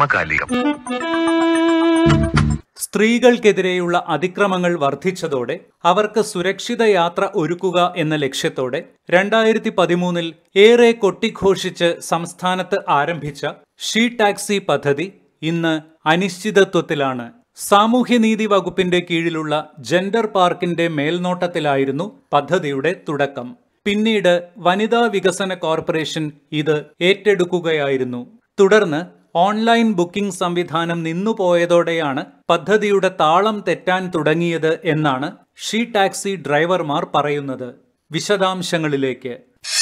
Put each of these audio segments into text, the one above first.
സമകാലികം സ്ത്രീകൾക്കെതിരെയുള്ള അതിക്രമങ്ങൾ വർദ്ധിച്ചതോടെ അവർക്ക് സുരക്ഷിത യാത്ര ഒരുക്കുക എന്ന ലക്ഷ്യത്തോടെ രണ്ടായിരത്തി പതിമൂന്നിൽ ഏറെ കൊട്ടിഘോഷിച്ച് സംസ്ഥാനത്ത് ആരംഭിച്ച ഷീ ടാക്സി പദ്ധതി ഇന്ന് അനിശ്ചിതത്വത്തിലാണ് സാമൂഹ്യനീതി വകുപ്പിന്റെ കീഴിലുള്ള ജെൻഡർ പാർക്കിന്റെ മേൽനോട്ടത്തിലായിരുന്നു പദ്ധതിയുടെ തുടക്കം പിന്നീട് വനിതാ വികസന കോർപ്പറേഷൻ ഇത് ഏറ്റെടുക്കുകയായിരുന്നു തുടർന്ന് ഓൺലൈൻ ബുക്കിംഗ് സംവിധാനം നിന്നുപോയതോടെയാണ് പദ്ധതിയുടെ താളം തെറ്റാൻ തുടങ്ങിയത് എന്നാണ് ഷീ ടാക്സി ഡ്രൈവർമാർ പറയുന്നത് വിശദാംശങ്ങളിലേക്ക്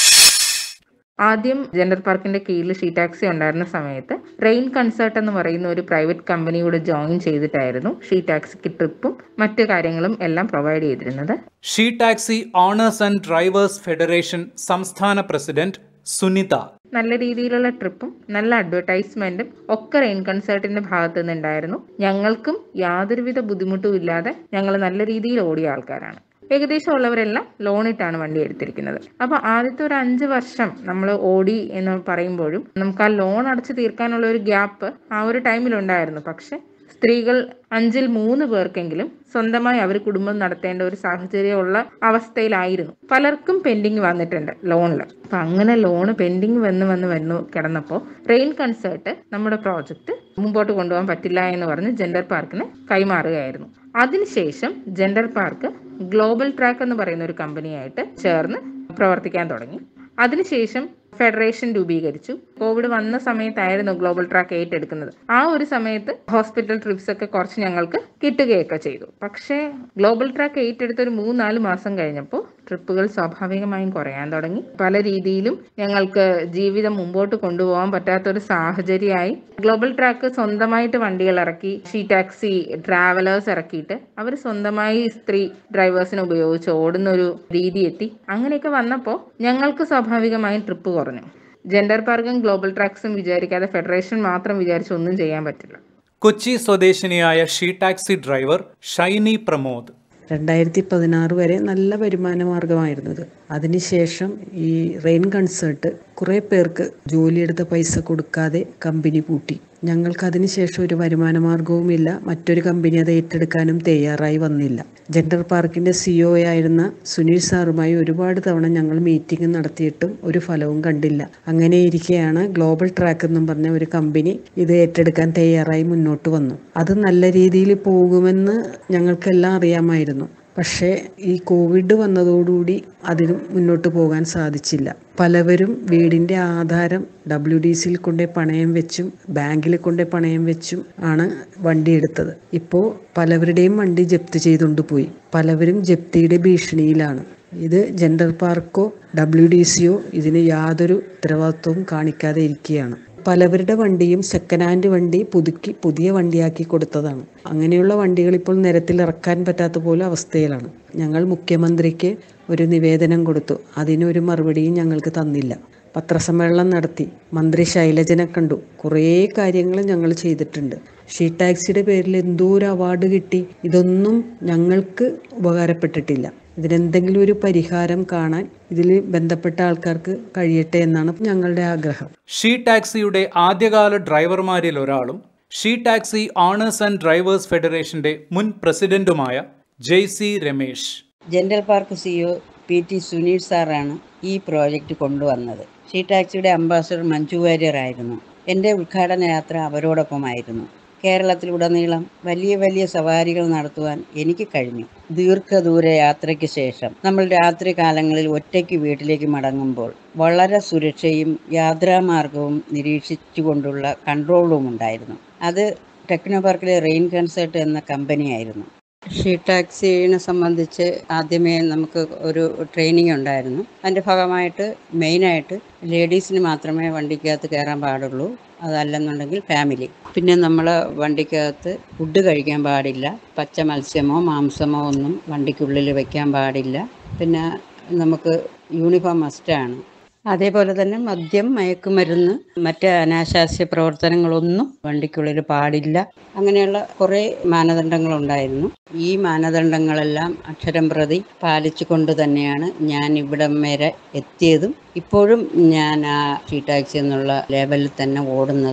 ആദ്യം ജെൻഡർ പാർക്കിന്റെ കീഴിൽ ഷീ ടാക്സി ഉണ്ടായിരുന്ന സമയത്ത് റെയിൻ കൺസേർട്ട് എന്ന് പറയുന്ന ഒരു പ്രൈവറ്റ് കമ്പനിയോട് ജോയിൻ ചെയ്തിട്ടായിരുന്നു ഷീ ടാക്സിക്ക് ട്രിപ്പും മറ്റു കാര്യങ്ങളും എല്ലാം പ്രൊവൈഡ് ചെയ്തിരുന്നത് She Taxi owners and drivers federation സംസ്ഥാന പ്രസിഡന്റ് സുനിത നല്ല രീതിയിലുള്ള ട്രിപ്പും നല്ല അഡ്വർടൈസ്മെന്റും ഒക്കെ റെയിൻ കൺസേർട്ടിന്റെ ഭാഗത്തു നിന്നുണ്ടായിരുന്നു ഞങ്ങൾക്കും യാതൊരുവിധ ബുദ്ധിമുട്ടും ഇല്ലാതെ ഞങ്ങൾ നല്ല രീതിയിൽ ഓടിയ ആൾക്കാരാണ് ഏകദേശം ഉള്ളവരെല്ലാം ലോണിട്ടാണ് വണ്ടി എടുത്തിരിക്കുന്നത് അപ്പൊ ആദ്യത്തെ ഒരു അഞ്ച് വർഷം നമ്മൾ ഓടി എന്ന് പറയുമ്പോഴും നമുക്ക് ആ ലോൺ അടച്ചു തീർക്കാനുള്ള ഒരു ഗ്യാപ്പ് ആ ഒരു ടൈമിലുണ്ടായിരുന്നു പക്ഷെ സ്ത്രീകൾ അഞ്ചിൽ മൂന്ന് പേർക്കെങ്കിലും സ്വന്തമായി അവർ കുടുംബം നടത്തേണ്ട ഒരു സാഹചര്യമുള്ള അവസ്ഥയിലായിരുന്നു പലർക്കും പെൻഡിങ് വന്നിട്ടുണ്ട് ലോണിൽ അപ്പൊ അങ്ങനെ ലോണ് പെൻഡിങ് വന്ന് വന്ന് വന്നു കിടന്നപ്പോൾ റെയിൻ കൺസേർട്ട് നമ്മുടെ പ്രോജക്റ്റ് മുമ്പോട്ട് കൊണ്ടുപോകാൻ പറ്റില്ല എന്ന് പറഞ്ഞ് ജെൻഡർ പാർക്കിന് കൈമാറുകയായിരുന്നു അതിനുശേഷം ജെൻഡർ പാർക്ക് ഗ്ലോബൽ ട്രാക്ക് എന്ന് പറയുന്ന ഒരു കമ്പനിയായിട്ട് ചേർന്ന് പ്രവർത്തിക്കാൻ തുടങ്ങി അതിനുശേഷം ഫെഡറേഷൻ രൂപീകരിച്ചു കോവിഡ് വന്ന സമയത്തായിരുന്നു ഗ്ലോബൽ ട്രാക്ക് ഏറ്റെടുക്കുന്നത് ആ ഒരു സമയത്ത് ഹോസ്പിറ്റൽ ട്രിപ്സ് ഒക്കെ കുറച്ച് ഞങ്ങൾക്ക് കിട്ടുകയൊക്കെ ചെയ്തു പക്ഷേ ഗ്ലോബൽ ട്രാക്ക് ഏറ്റെടുത്ത ഒരു മൂന്നാല് മാസം കഴിഞ്ഞപ്പോൾ ട്രിപ്പുകൾ സ്വാഭാവികമായും കുറയാൻ തുടങ്ങി പല രീതിയിലും ഞങ്ങൾക്ക് ജീവിതം മുമ്പോട്ട് കൊണ്ടുപോകാൻ പറ്റാത്ത ഒരു സാഹചര്യമായി ഗ്ലോബൽ ട്രാക്ക് സ്വന്തമായിട്ട് വണ്ടികൾ ഇറക്കി ഷീ ടാക്സി ട്രാവലേഴ്സ് ഇറക്കിയിട്ട് അവർ സ്വന്തമായി സ്ത്രീ ഡ്രൈവേഴ്സിനെ ഉപയോഗിച്ച് ഓടുന്ന ഒരു രീതി എത്തി അങ്ങനെയൊക്കെ വന്നപ്പോൾ ഞങ്ങൾക്ക് സ്വാഭാവികമായും ട്രിപ്പ് കുറഞ്ഞു ജെൻഡർ പാർക്കും ഗ്ലോബൽ ട്രാക്സും വിചാരിക്കാതെ ഫെഡറേഷൻ മാത്രം വിചാരിച്ച് ഒന്നും ചെയ്യാൻ പറ്റില്ല കൊച്ചി സ്വദേശിനിയായ She Taxi driver Shiny Pramod രണ്ടായിരത്തി പതിനാറ് വരെ നല്ല വരുമാന മാർഗമായിരുന്നത് അതിനുശേഷം ഈ റെയിൻ കൺസേർട്ട് കുറേ പേർക്ക് ജോലിയെടുത്ത പൈസ കൊടുക്കാതെ കമ്പനി പൂട്ടി ഞങ്ങൾക്ക് അതിനുശേഷം ഒരു വരുമാന മാർഗവുമില്ല മറ്റൊരു കമ്പനി അത് ഏറ്റെടുക്കാനും തയ്യാറായി വന്നില്ല ജെൻഡർ പാർക്കിൻ്റെ സിഒ ആയിരുന്ന സുനിൽ സാറുമായി ഒരുപാട് തവണ ഞങ്ങൾ മീറ്റിംഗ് നടത്തിയിട്ടും ഒരു ഫലവും കണ്ടില്ല അങ്ങനെ ഇരിക്കെയാണ് ഗ്ലോബൽ ട്രാക്ക് എന്നും പറഞ്ഞ ഒരു കമ്പനി ഇത് ഏറ്റെടുക്കാൻ തയ്യാറായി മുന്നോട്ട് വന്നു അത് നല്ല രീതിയിൽ പോകുമെന്ന് ഞങ്ങൾക്കെല്ലാം അറിയാമായിരുന്നു പക്ഷേ ഈ കോവിഡ് വന്നതോടുകൂടി അതിന് മുന്നോട്ട് പോകാൻ സാധിച്ചില്ല പലവരും വീടിൻ്റെ ആധാരം ഡബ്ല്യു ഡി സിയിൽ കൊണ്ടേ പണയം വെച്ചും ബാങ്കിൽ കൊണ്ടേ പണയം വെച്ചും ആണ് വണ്ടി എടുത്തത് ഇപ്പോൾ പലവരുടെയും വണ്ടി ജപ്തി ചെയ്തുകൊണ്ട് പോയി പലവരും ജപ്തിയുടെ ഭീഷണിയിലാണ് ഇത് ജെൻഡർ പാർക്കോ ഡബ്ല്യു ഡി സിയോ ഇതിന് യാതൊരു ഉത്തരവാദിത്വവും കാണിക്കാതെ ഇരിക്കുകയാണ് പലവരുടെ വണ്ടിയും സെക്കൻഡ് ഹാൻഡ് വണ്ടി പുതുക്കി പുതിയ വണ്ടിയാക്കി കൊടുത്തതാണ് അങ്ങനെയുള്ള വണ്ടികൾ ഇപ്പോൾ നിരത്തിൽ ഇറക്കാൻ പറ്റാത്ത പോലെ അവസ്ഥയിലാണ് ഞങ്ങൾ മുഖ്യമന്ത്രിക്ക് ഒരു നിവേദനം കൊടുത്തു അതിനൊരു മറുപടിയും ഞങ്ങൾക്ക് തന്നില്ല പത്രസമ്മേളനം നടത്തി മന്ത്രി ശൈലജനെ കണ്ടു കുറേ കാര്യങ്ങൾ ഞങ്ങൾ ചെയ്തിട്ടുണ്ട് ഷീ ടാക്സിയുടെ പേരിൽ എന്തോ ഒരു അവാർഡ് കിട്ടി ഇതൊന്നും ഞങ്ങൾക്ക് ഉപകാരപ്പെട്ടിട്ടില്ല ഇതിനെന്തെങ്കിലും ഒരു പരിഹാരം കാണാൻ ഇതിൽ ബന്ധപ്പെട്ട ആൾക്കാർക്ക് കഴിയട്ടെ എന്നാണ് ഞങ്ങളുടെ ആഗ്രഹം ഷീ ടാക്സിയുടെ ആദ്യകാല ഡ്രൈവർമാരിൽ ഒരാളും She Taxi owners and drivers ഫെഡറേഷന്റെ മുൻ പ്രസിഡന്റുമായ Jaisy Ramesh Gender Park CEO P T Suneel സാറാണ് ഈ പ്രോജക്റ്റ് കൊണ്ടുവന്നത് ഷീ ടാക്സിയുടെ അംബാസഡർ മഞ്ജു വാര്യർ ആയിരുന്നു എൻ്റെ ഉദ്ഘാടന യാത്ര അവരോടൊപ്പമായിരുന്നു കേരളത്തിലുടനീളം വലിയ വലിയ സവാരികൾ നടത്തുവാൻ എനിക്ക് കഴിഞ്ഞു ദീർഘദൂര യാത്രയ്ക്ക് ശേഷം നമ്മൾ രാത്രി കാലങ്ങളിൽ ഒറ്റയ്ക്ക് വീട്ടിലേക്ക് മടങ്ങുമ്പോൾ വളരെ സുരക്ഷയും യാത്രാമാർഗവും നിരീക്ഷിച്ചുകൊണ്ടുള്ള കൺട്രോൾ റൂം ഉണ്ടായിരുന്നു അത് ടെക്നോ പാർക്കിലെ റെയിൻ കൺസേർട്ട് എന്ന കമ്പനിയായിരുന്നു ഷീ ടാക്സിനെ സംബന്ധിച്ച് ആദ്യമേ നമുക്ക് ഒരു ട്രെയിനിങ് ഉണ്ടായിരുന്നു അതിൻ്റെ ഭാഗമായിട്ട് മെയിനായിട്ട് ലേഡീസിന് മാത്രമേ വണ്ടിക്കകത്ത് കയറാൻ പാടുള്ളൂ അതല്ലെന്നുണ്ടെങ്കിൽ ഫാമിലി പിന്നെ നമ്മൾ വണ്ടിക്കകത്ത് ഫുഡ് കഴിക്കാൻ പാടില്ല പച്ച മത്സ്യമോ മാംസമോ ഒന്നും വണ്ടിക്കുള്ളിൽ വെക്കാൻ പാടില്ല പിന്നെ നമുക്ക് യൂണിഫോം മസ്റ്റാണ് അതേപോലെ തന്നെ മദ്യം മയക്കുമരുന്ന് മറ്റ് അനാശാസ്യ പ്രവർത്തനങ്ങളൊന്നും വണ്ടിക്കുള്ളിൽ പാടില്ല അങ്ങനെയുള്ള കുറേ മാനദണ്ഡങ്ങളുണ്ടായിരുന്നു ഈ മാനദണ്ഡങ്ങളെല്ലാം അക്ഷരം പ്രതി പാലിച്ചുകൊണ്ട് തന്നെയാണ് ഞാൻ ഇവിടം വരെ എത്തിയതും ഇപ്പോഴും ഞാൻ ആ ഷീ ടാക്സി എന്നുള്ള ലേബലിൽ തന്നെ ഓടുന്നതും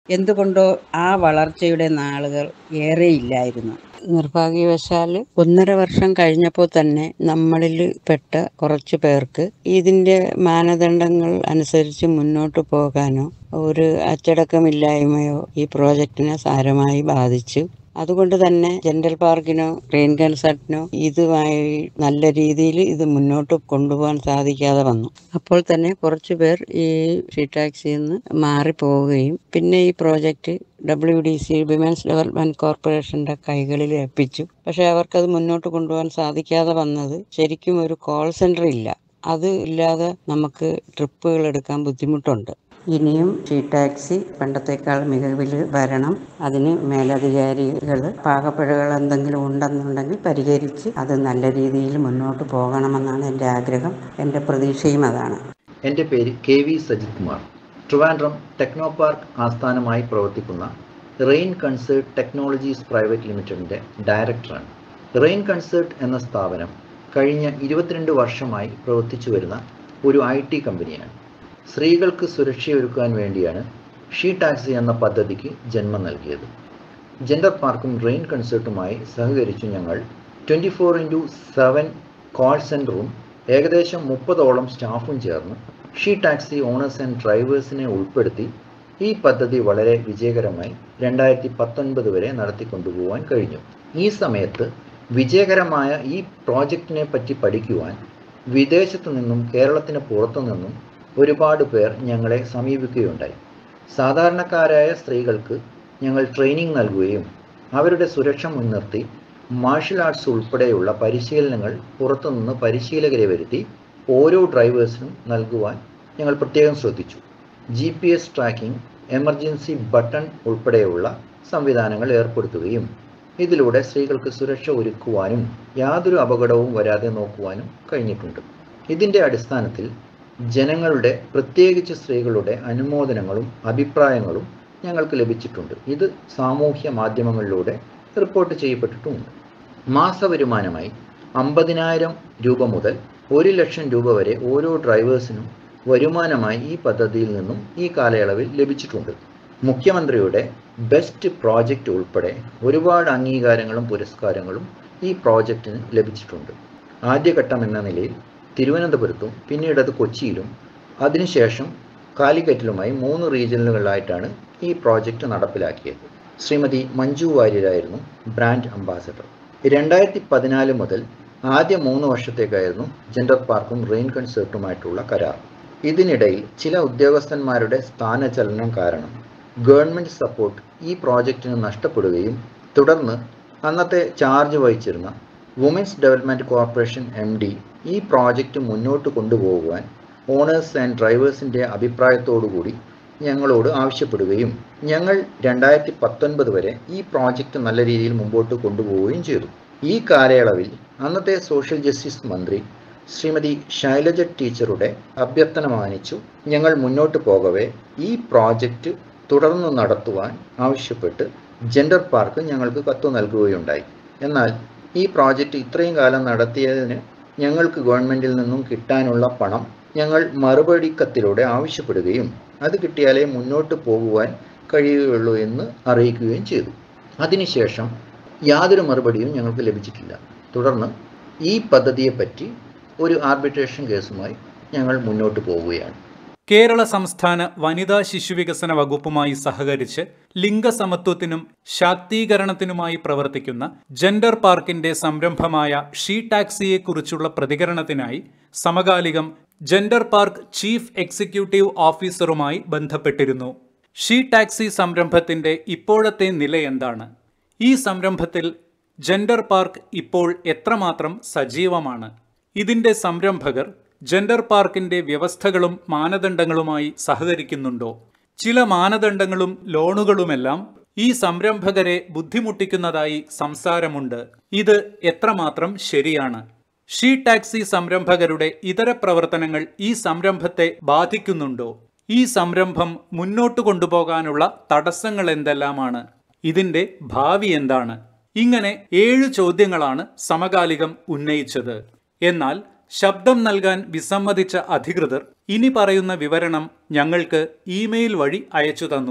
എന്തുകൊണ്ടോ ആ വളർച്ചയുടെ നാളുകൾ ഏറെയില്ലായിരുന്നു നിർഭാഗ്യവശാൽ ഒന്നര വർഷം കഴിഞ്ഞപ്പോൾ തന്നെ നമ്മളിൽ പെട്ട കുറച്ച് പേർക്ക് ഇതിൻ്റെ മാനദണ്ഡങ്ങൾ അനുസരിച്ച് മുന്നോട്ട് പോകാനോ ഒരു അച്ചടക്കമില്ലായ്മയോ ഈ പ്രോജക്റ്റിനെ സാരമായി ബാധിച്ചു അതുകൊണ്ട് തന്നെ ജനറൽ പാർക്കിനോ റെയിൻ കൺസർട്ടിനോ ഇതുമായി നല്ല രീതിയിൽ ഇത് മുന്നോട്ട് കൊണ്ടുപോകാൻ സാധിക്കാതെ വന്നു അപ്പോൾ തന്നെ കുറച്ചു പേർ ഈ ഷീ ടാക്സിയിൽ നിന്ന് മാറിപ്പോവുകയും പിന്നെ ഈ project W D C women's development കോർപ്പറേഷന്റെ കൈകളിൽ ഏൽപ്പിച്ചു പക്ഷെ അവർക്കത് മുന്നോട്ട് കൊണ്ടുപോകാൻ സാധിക്കാതെ വന്നത് ശരിക്കും ഒരു കോൾ സെന്റർ ഇല്ല അത് ഇല്ലാതെ നമുക്ക് ട്രിപ്പുകൾ എടുക്കാൻ ബുദ്ധിമുട്ടുണ്ട് ഇനിയും ഷീ ടാക്സി പണ്ടത്തേക്കാൾ മികവിൽ വരണം അതിന് മേലധികാരികൾ പാകപ്പിഴകൾ എന്തെങ്കിലും ഉണ്ടെന്നുണ്ടെങ്കിൽ പരിഹരിച്ച് അത് നല്ല രീതിയിൽ മുന്നോട്ട് പോകണമെന്നാണ് എൻ്റെ ആഗ്രഹം എൻ്റെ പ്രതീക്ഷയും അതാണ് എൻ്റെ പേര് K V Sajith Kumar Trivandrum Techno Park ആസ്ഥാനമായി പ്രവർത്തിക്കുന്ന റെയിൻ കൺസേർട്ട് ടെക്നോളജീസ് പ്രൈവറ്റ് ലിമിറ്റഡിൻ്റെ ഡയറക്ടറാണ് റെയിൻ കൺസേർട്ട് എന്ന സ്ഥാപനം കഴിഞ്ഞ ഇരുപത്തിരണ്ട് വർഷമായി പ്രവർത്തിച്ചു വരുന്ന ഒരു ഐ ടി കമ്പനിയാണ് സ്ത്രീകൾക്ക് സുരക്ഷയൊരുക്കാൻ വേണ്ടിയാണ് ഷീ ടാക്സി എന്ന പദ്ധതിക്ക് ജന്മം നൽകിയത് ജെൻഡർ പാർക്കും റെയിൻ കൺസേർട്ടുമായി സഹകരിച്ചു ഞങ്ങൾ twenty four into seven call സെൻറ്ററും ഏകദേശം മുപ്പതോളം സ്റ്റാഫും ചേർന്ന് ഷീ ടാക്സി ഓണേഴ്സ് ആൻഡ് ഡ്രൈവേഴ്സിനെ ഉൾപ്പെടുത്തി ഈ പദ്ധതി വളരെ വിജയകരമായി രണ്ടായിരത്തി പത്തൊൻപത് വരെ നടത്തിക്കൊണ്ടുപോകാൻ കഴിഞ്ഞു ഈ സമയത്ത് വിജയകരമായ ഈ പ്രോജക്റ്റിനെ പറ്റി പഠിക്കുവാൻ വിദേശത്തു നിന്നും കേരളത്തിന് പുറത്തു നിന്നും ഒരുപാട് പേർ ഞങ്ങളെ സമീപിക്കുകയുണ്ടായി സാധാരണക്കാരായ സ്ത്രീകൾക്ക് ഞങ്ങൾ ട്രെയിനിങ് നൽകുകയും അവരുടെ സുരക്ഷ മുൻനിർത്തി മാർഷൽ ആർട്സ് ഉൾപ്പെടെയുള്ള പരിശീലനങ്ങൾ പുറത്തുനിന്ന് പരിശീലകരെ വരുത്തി ഓരോ ഡ്രൈവേഴ്സിനും നൽകുവാൻ ഞങ്ങൾ പ്രത്യേകം ശ്രദ്ധിച്ചു G P S tracking emergency button ഉൾപ്പെടെയുള്ള സംവിധാനങ്ങൾ ഏർപ്പെടുത്തുകയും ഇതിലൂടെ സ്ത്രീകൾക്ക് സുരക്ഷ ഒരുക്കുവാനും യാതൊരു അപകടവും വരാതെ നോക്കുവാനും കഴിഞ്ഞിട്ടുണ്ട് ഇതിൻ്റെ അടിസ്ഥാനത്തിൽ ജനങ്ങളുടെ പ്രത്യേകിച്ച് സ്ത്രീകളുടെ അനുമോദനങ്ങളും അഭിപ്രായങ്ങളും ഞങ്ങൾക്ക് ലഭിച്ചിട്ടുണ്ട് ഇത് സാമൂഹ്യ മാധ്യമങ്ങളിലൂടെ റിപ്പോർട്ട് ചെയ്യപ്പെട്ടിട്ടുമുണ്ട് മാസവരുമാനമായി അമ്പതിനായിരം രൂപ മുതൽ ഒരു ലക്ഷം രൂപ വരെ ഓരോ ഡ്രൈവേഴ്സിനും വരുമാനമായി ഈ പദ്ധതിയിൽ നിന്നും ഈ കാലയളവിൽ ലഭിച്ചിട്ടുണ്ട് മുഖ്യമന്ത്രിയുടെ ബെസ്റ്റ് പ്രോജക്റ്റ് ഉൾപ്പെടെ ഒരുപാട് അംഗീകാരങ്ങളും പുരസ്കാരങ്ങളും ഈ പ്രോജക്റ്റിന് ലഭിച്ചിട്ടുണ്ട് ആദ്യഘട്ടം എന്ന നിലയിൽ തിരുവനന്തപുരത്തും പിന്നീട് അത് കൊച്ചിയിലും അതിനുശേഷം കാലിക്കറ്റിലുമായി മൂന്ന് റീജിയനുകളിലായിട്ടാണ് ഈ പ്രോജക്റ്റ് നടപ്പിലാക്കിയത് ശ്രീമതി മഞ്ജു വാര്യരായിരുന്നു ബ്രാൻഡ് അംബാസഡർ രണ്ടായിരത്തി പതിനാല് മുതൽ ആദ്യ മൂന്ന് വർഷത്തേക്കായിരുന്നു ജെൻഡർ പാർക്കും റെയിൻ കൺസേർട്ടുമായിട്ടുള്ള കരാർ ഇതിനിടയിൽ ചില ഉദ്യോഗസ്ഥന്മാരുടെ സ്ഥാനചലനം കാരണം ഗവൺമെൻറ് സപ്പോർട്ട് ഈ പ്രോജക്റ്റിന് നഷ്ടപ്പെടുകയും തുടർന്ന് അന്നത്തെ ചാർജ് വഹിച്ചിരുന്ന women's development corporation M D ഈ പ്രോജക്റ്റ് മുന്നോട്ട് കൊണ്ടുപോകുവാൻ ഓണേഴ്സ് ആൻഡ് ഡ്രൈവേഴ്സിൻ്റെ അഭിപ്രായത്തോടുകൂടി ഞങ്ങളോട് ആവശ്യപ്പെടുകയും ഞങ്ങൾ രണ്ടായിരത്തി പത്തൊൻപത് വരെ ഈ പ്രോജക്റ്റ് നല്ല രീതിയിൽ മുമ്പോട്ട് കൊണ്ടുപോവുകയും ചെയ്തു ഈ കാലയളവിൽ അന്നത്തെ സോഷ്യൽ ജസ്റ്റിസ് മന്ത്രി ശ്രീമതി ശൈലജ ടീച്ചറുടെ അഭ്യർത്ഥന മാനിച്ചു ഞങ്ങൾ മുന്നോട്ട് പോകവേ ഈ പ്രോജക്റ്റ് തുടർന്ന് നടത്തുവാൻ ആവശ്യപ്പെട്ട് ജെൻഡർ പാർക്ക് ഞങ്ങൾക്ക് കത്ത് നൽകുകയുണ്ടായി എന്നാൽ ഈ പ്രോജക്റ്റ് ഇത്രയും കാലം നടത്തിയതിന് ഞങ്ങൾക്ക് ഗവൺമെൻറ്റിൽ നിന്നും കിട്ടാനുള്ള പണം ഞങ്ങൾ മറുപടി കത്തിലൂടെ ആവശ്യപ്പെടുകയും അത് കിട്ടിയാലേ മുന്നോട്ട് പോകുവാൻ കഴിയുകയുള്ളൂ എന്ന് അറിയിക്കുകയും ചെയ്തു അതിനുശേഷം യാതൊരു മറുപടിയും ഞങ്ങൾക്ക് ലഭിച്ചിട്ടില്ല തുടർന്ന് ഈ പദ്ധതിയെപ്പറ്റി ഒരു ആർബിട്രേഷൻ കേസുമായി ഞങ്ങൾ മുന്നോട്ട് പോവുകയാണ് കേരള സംസ്ഥാന വനിതാ ശിശുവികസന വകുപ്പുമായി സഹകരിച്ച് ലിംഗസമത്വത്തിനും ശാക്തീകരണത്തിനുമായി പ്രവർത്തിക്കുന്ന ജെൻഡർ പാർക്കിന്റെ സംരംഭമായ ഷീ ടാക്സിയെക്കുറിച്ചുള്ള പ്രതികരണത്തിനായി സമകാലികം ജെൻഡർ പാർക്ക് ചീഫ് എക്സിക്യൂട്ടീവ് ഓഫീസറുമായി ബന്ധപ്പെട്ടിരുന്നു ഷീ ടാക്സി സംരംഭത്തിന്റെ ഇപ്പോഴത്തെ നില എന്താണ് ഈ സംരംഭത്തിൽ ജെൻഡർ പാർക്ക് ഇപ്പോൾ എത്രമാത്രം സജീവമാണ് ഇതിന്റെ സംരംഭകർ ജെൻഡർ പാർക്കിന്റെ വ്യവസ്ഥകളും മാനദണ്ഡങ്ങളുമായി സഹകരിക്കുന്നുണ്ടോ ചില മാനദണ്ഡങ്ങളും ലോണുകളുമെല്ലാം ഈ സംരംഭകരെ ബുദ്ധിമുട്ടിക്കുന്നതായി സംസാരമുണ്ട് ഇത് എത്രമാത്രം ശരിയാണ് ഷീ ടാക്സി സംരംഭകരുടെ ഇതര പ്രവർത്തനങ്ങൾ ഈ സംരംഭത്തെ ബാധിക്കുന്നുണ്ടോ ഈ സംരംഭം മുന്നോട്ട് കൊണ്ടുപോകാനുള്ള തടസ്സങ്ങൾ എന്തെല്ലാമാണ് ഇതിന്റെ ഭാവി എന്താണ് ഇങ്ങനെ ഏഴ് ചോദ്യങ്ങളാണ് സമകാലികം ഉന്നയിച്ചത് എന്നാൽ ശബ്ദം നൽകാൻ വിസമ്മതിച്ച അധികൃതർ ഇനി പറയുന്ന വിവരണം ഞങ്ങൾക്ക് ഇമെയിൽ വഴി അയച്ചു തന്നു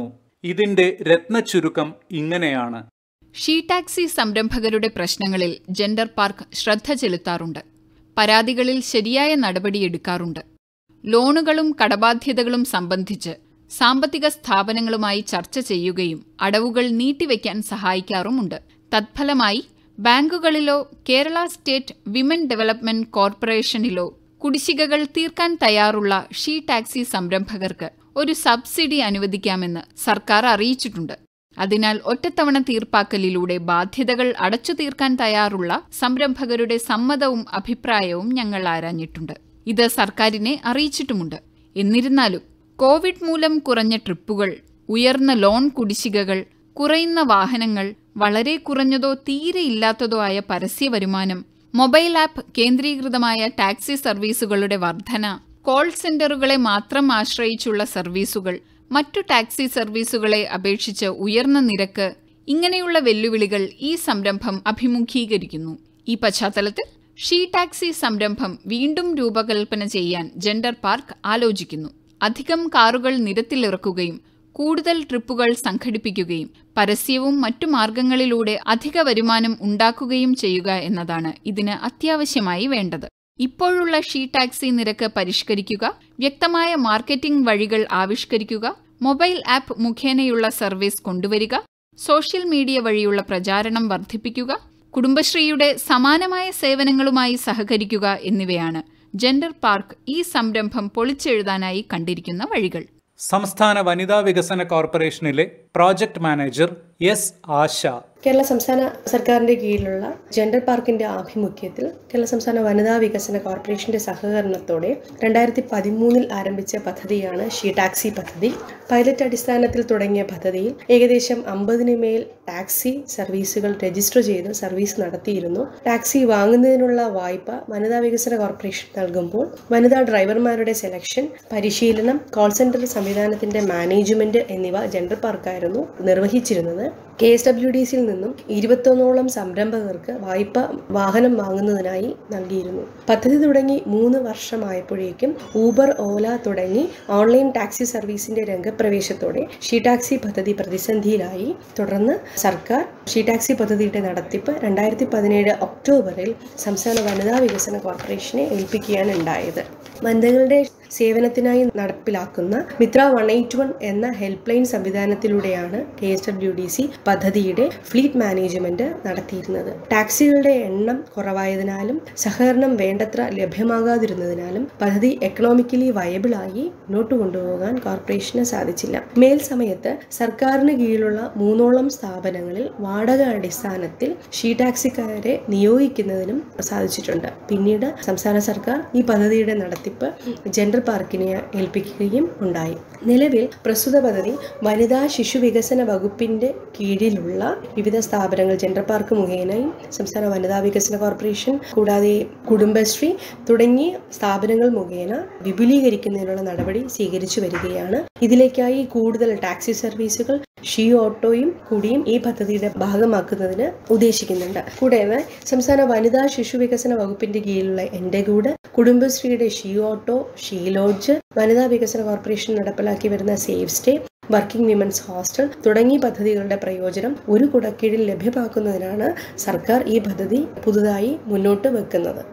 ഇതിന്റെ രത്നച്ചുരുക്കം ഇങ്ങനെയാണ് ഷീ ടാക്സി സംരംഭകരുടെ പ്രശ്നങ്ങളിൽ ജെൻഡർ പാർക്ക് ശ്രദ്ധ ചെലുത്താറുണ്ട് പരാതികളിൽ ശരിയായ നടപടിയെടുക്കാറുണ്ട് ലോണുകളും കടബാധ്യതകളും സംബന്ധിച്ച് സാമ്പത്തിക സ്ഥാപനങ്ങളുമായി ചർച്ച ചെയ്യുകയും അടവുകൾ നീട്ടിവെക്കാൻ സഹായിക്കാറുമുണ്ട് തത്ഫലമായി ബാങ്കുകളിലോ കേരള സ്റ്റേറ്റ് വിമൻ ഡെവലപ്മെന്റ് കോർപ്പറേഷനിലോ കുടിശ്ശികകൾ തീർക്കാൻ തയ്യാറുള്ള ഷീ ടാക്സി സംരംഭകർക്ക് ഒരു സബ്സിഡി അനുവദിക്കാമെന്ന് സർക്കാർ അറിയിച്ചിട്ടുണ്ട് അതിനാൽ ഒറ്റത്തവണ തീർപ്പാക്കലിലൂടെ ബാധ്യതകൾ അടച്ചു തീർക്കാൻ തയ്യാറുള്ള സംരംഭകരുടെ സമ്മതവും അഭിപ്രായവും ഞങ്ങൾ ആരാഞ്ഞിട്ടുണ്ട് ഇത് സർക്കാരിനെ അറിയിച്ചിട്ടുമുണ്ട് എന്നിരുന്നാലും കോവിഡ് മൂലം കുറഞ്ഞ ട്രിപ്പുകൾ ഉയർന്ന ലോൺ കുടിശ്ശികകൾ കുറയുന്ന വാഹനങ്ങൾ വളരെ കുറഞ്ഞതോ തീരെ ഇല്ലാത്തതോ ആയ പരസ്യ വരുമാനം മൊബൈൽ ആപ്പ് കേന്ദ്രീകൃതമായ ടാക്സി സർവീസുകളുടെ വർധന കോൾ സെന്ററുകളെ മാത്രം ആശ്രയിച്ചുള്ള സർവീസുകൾ മറ്റു ടാക്സി സർവീസുകളെ അപേക്ഷിച്ച് ഉയർന്ന നിരക്ക് ഇങ്ങനെയുള്ള വെല്ലുവിളികൾ ഈ സംരംഭം അഭിമുഖീകരിക്കുന്നു ഈ പശ്ചാത്തലത്തിൽ ഷീ ടാക്സി സംരംഭം വീണ്ടും രൂപകൽപ്പന ചെയ്യാൻ ജെൻഡർ പാർക്ക് ആലോചിക്കുന്നു അധികം കാറുകൾ നിരത്തിലിറക്കുകയും കൂടുതൽ ട്രിപ്പുകൾ സംഘടിപ്പിക്കുകയും പരസ്യവും മറ്റു മാർഗങ്ങളിലൂടെ അധിക വരുമാനം ഉണ്ടാക്കുകയും ചെയ്യുക എന്നതാണ് ഇതിന് അത്യാവശ്യമായി വേണ്ടത് ഇപ്പോഴുള്ള ഷീ ടാക്സി നിരക്ക് പരിഷ്കരിക്കുക വ്യക്തമായ മാർക്കറ്റിംഗ് വഴികൾ ആവിഷ്കരിക്കുക മൊബൈൽ ആപ്പ് മുഖേനയുള്ള സർവീസ് കൊണ്ടുവരിക സോഷ്യൽ മീഡിയ വഴിയുള്ള പ്രചാരണം വർദ്ധിപ്പിക്കുക കുടുംബശ്രീയുടെ സമാനമായ സേവനങ്ങളുമായി സഹകരിക്കുക എന്നിവയാണ് ജെൻഡർ പാർക്ക് ഈ സംരംഭം പൊളിച്ചെഴുതാനായി കണ്ടിരിക്കുന്ന വഴികൾ സംസ്ഥാന വനിതാ വികസന കോർപ്പറേഷനിലെ project manager S Asha Kerala സംസ്ഥാന സർക്കാരിന്റെ കീഴിലുള്ള ജെൻഡർ പാർക്കിന്റെ ആഭിമുഖ്യത്തിൽ കേരള സംസ്ഥാന വനിതാ വികസന കോർപ്പറേഷന്റെ സഹകരണത്തോടെ രണ്ടായിരത്തി പതിമൂന്നിൽ ആരംഭിച്ച പദ്ധതിയാണ് ഷീ ടാക്സി പദ്ധതി പൈലറ്റ് അടിസ്ഥാനത്തിൽ തുടങ്ങിയ പദ്ധതിയിൽ ഏകദേശം അമ്പതിന് മേൽ ടാക്സി സർവീസുകൾ രജിസ്റ്റർ ചെയ്ത് സർവീസ് നടത്തിയിരുന്നു ടാക്സി വാങ്ങുന്നതിനുള്ള വായ്പ വനിതാ വികസന കോർപ്പറേഷൻ നൽകുമ്പോൾ വനിതാ ഡ്രൈവർമാരുടെ സെലക്ഷൻ പരിശീലനം കോൾ സെന്റർ സംവിധാനത്തിന്റെ മാനേജ്മെന്റ് എന്നിവ ജെൻഡർ പാർക്കായിരുന്നു നിർവഹിച്ചിരുന്നത് കെ എസ് ഡബ്ല്യു ഡി സിയിൽ നിന്നും ഇരുപത്തൊന്നോളം സംരംഭകർക്ക് വായ്പ വാഹനം വാങ്ങുന്നതിനായി നൽകിയിരുന്നു പദ്ധതി തുടങ്ങി മൂന്ന് വർഷമായപ്പോഴേക്കും ഊബർ ഓല തുടങ്ങി ഓൺലൈൻ ടാക്സി സർവീസിന്റെ രംഗപ്രവേശത്തോടെ ഷീ ടാക്സി പദ്ധതി പ്രതിസന്ധിയിലായി തുടർന്ന് സർക്കാർ ഷീ ടാക്സി പദ്ധതിയുടെ നടത്തിപ്പ് രണ്ടായിരത്തി പതിനേഴ് ഒക്ടോബറിൽ സംസ്ഥാന വനിതാ വികസന കോർപ്പറേഷനെ ഏൽപ്പിക്കുകയാണ് ഉണ്ടായത് വനിതകളുടെ സേവനത്തിനായി നടപ്പിലാക്കുന്ന മിത്ര വൺ എയ്റ്റ് വൺ എന്ന ഹെൽപ്പ് ലൈൻ സംവിധാനത്തിലൂടെയാണ് K S W D C പദ്ധതിയുടെ ഫ്ലീറ്റ് മാനേജ്മെന്റ് നടത്തിയിരുന്നത് ടാക്സികളുടെ എണ്ണം കുറവായതിനാലും സഹകരണം വേണ്ടത്ര ലഭ്യമാകാതിരുന്നതിനാലും പദ്ധതി എക്കണോമിക്കലി വയബിളായി മുന്നോട്ട് കൊണ്ടുപോകാൻ കോർപ്പറേഷന് സാധിച്ചില്ല മേൽ സമയത്ത് സർക്കാരിന് കീഴിലുള്ള മൂന്നോളം സ്ഥാപനങ്ങളിൽ വാടക അടിസ്ഥാനത്തിൽ ഷീ ടാക്സിക്കാരെ നിയോഗിക്കുന്നതിനും സാധിച്ചിട്ടുണ്ട് പിന്നീട് സംസ്ഥാന സർക്കാർ ഈ പദ്ധതിയുടെ നടത്തിപ്പ് ജെൻഡർ പാർക്കിനെ ഏൽപ്പിക്കുകയും ഉണ്ടായി നിലവിൽ പ്രസ്തുത പദ്ധതി വനിതാ ശിശു വികസന വകുപ്പിന്റെ കീഴിലുള്ള വിവിധ സ്ഥാപനങ്ങൾ ജെൻഡർ പാർക്ക് മുഖേനയും സംസ്ഥാന വനിതാ വികസന കോർപ്പറേഷൻ കൂടാതെ കുടുംബശ്രീ തുടങ്ങിയ സ്ഥാപനങ്ങൾ മുഖേന വിപുലീകരിക്കുന്നതിനുള്ള നടപടി സ്വീകരിച്ചു വരികയാണ് ഇതിലേക്കായി കൂടുതൽ ടാക്സി സർവീസുകൾ ഷീ ഓട്ടോയും കൂടിയും ഈ പദ്ധതിയുടെ ഭാഗമാക്കുന്നതിന് ഉദ്ദേശിക്കുന്നുണ്ട് കൂടാതെ സംസ്ഥാന വനിതാ ശിശു വികസന വകുപ്പിന്റെ കീഴിലുള്ള എന്റെ കൂട് കുടുംബശ്രീയുടെ ഷീ ഓട്ടോ ഷീ ലോഡ്ജ് വനിതാ വികസന കോർപ്പറേഷൻ നടപ്പിലാക്കി വരുന്ന safe stay working women's hostel തുടങ്ങിയ പദ്ധതികളുടെ പ്രയോജനം ഒരു കുടക്കീഴിൽ ലഭ്യമാക്കുന്നതിനാണ് സർക്കാർ ഈ പദ്ധതി പുതുതായി മുന്നോട്ട് വെക്കുന്നത്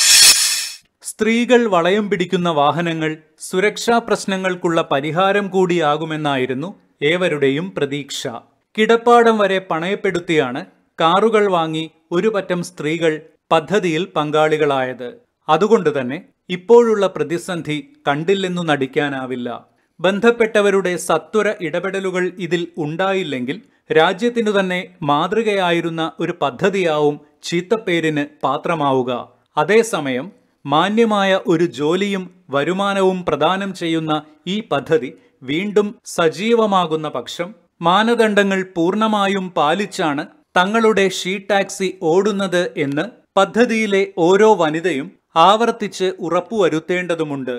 സ്ത്രീകൾ വളയം പിടിക്കുന്ന വാഹനങ്ങൾ സുരക്ഷാ പ്രശ്നങ്ങൾക്കുള്ള പരിഹാരം കൂടിയാകുമെന്നായിരുന്നു ഏവരുടെയും പ്രതീക്ഷ കിടപ്പാടം വരെ പണയപ്പെടുത്തിയാണ് കാറുകൾ വാങ്ങി ഒരു പറ്റം സ്ത്രീകൾ പദ്ധതിയിൽ പങ്കാളികളായത് അതുകൊണ്ടുതന്നെ ഇപ്പോഴുള്ള പ്രതിസന്ധി കണ്ടില്ലെന്നു നടിക്കാനാവില്ല ബന്ധപ്പെട്ടവരുടെ സത്വര ഇടപെടലുകൾ ഇതിൽ ഉണ്ടായില്ലെങ്കിൽ രാജ്യത്തിനു തന്നെ മാതൃകയായിരുന്ന ഒരു പദ്ധതിയാവും ചീത്തപ്പേരിന് പാത്രമാവുക അതേസമയം മാന്യമായ ഒരു ജോലിയും വരുമാനവും പ്രദാനം ചെയ്യുന്ന ഈ പദ്ധതി വീണ്ടും സജീവമാകുന്ന പക്ഷം മാനദണ്ഡങ്ങൾ പൂർണ്ണമായും പാലിച്ചാണ് തങ്ങളുടെ ഷീ ടാക്സി ഓടുന്നത് എന്ന് പദ്ധതിയിലെ ഓരോ വനിതയും ആവർത്തിച്ച് ഉറപ്പുവരുത്തേണ്ടതുമുണ്ട്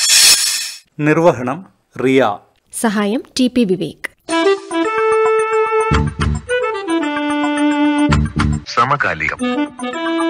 നിർവഹണം റിയ സഹായം ടി പി വിവേക് സമകാലികം